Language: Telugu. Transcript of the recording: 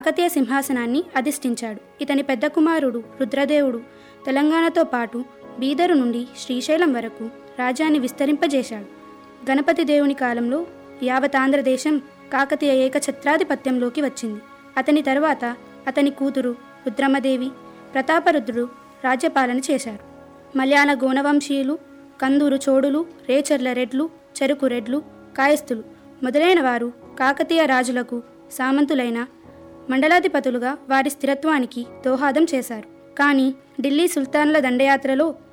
కాకతీయ సింహాసనాన్ని అధిష్ఠించాడు ఇతని పెద్ద కుమారుడు రుద్రదేవుడు తెలంగాణతో పాటు బీదరు నుండి శ్రీశైలం వరకు రాజ్యాన్ని విస్తరింపజేశాడు గణపతి దేవుని కాలంలో యావత్ ఆంధ్రదేశం కాకతీయ ఏకఛత్రాధిపత్యంలోకి వచ్చింది అతని తరువాత అతని కూతురు రుద్రమదేవి ప్రతాపరుద్రుడు రాజ్యపాలన చేశారు మలయాళ గోనవంశీయులు కందూరు చోడులు రేచర్ల రెడ్లు చెరుకు రెడ్లు కాయస్థులు మొదలైన వారు కాకతీయ రాజులకు సామంతులైన మండలాధిపతులుగా వారి స్థిరత్వానికి దోహాదం చేశారు కానీ ఢిల్లీ సుల్తాన్ల దండయాత్రలో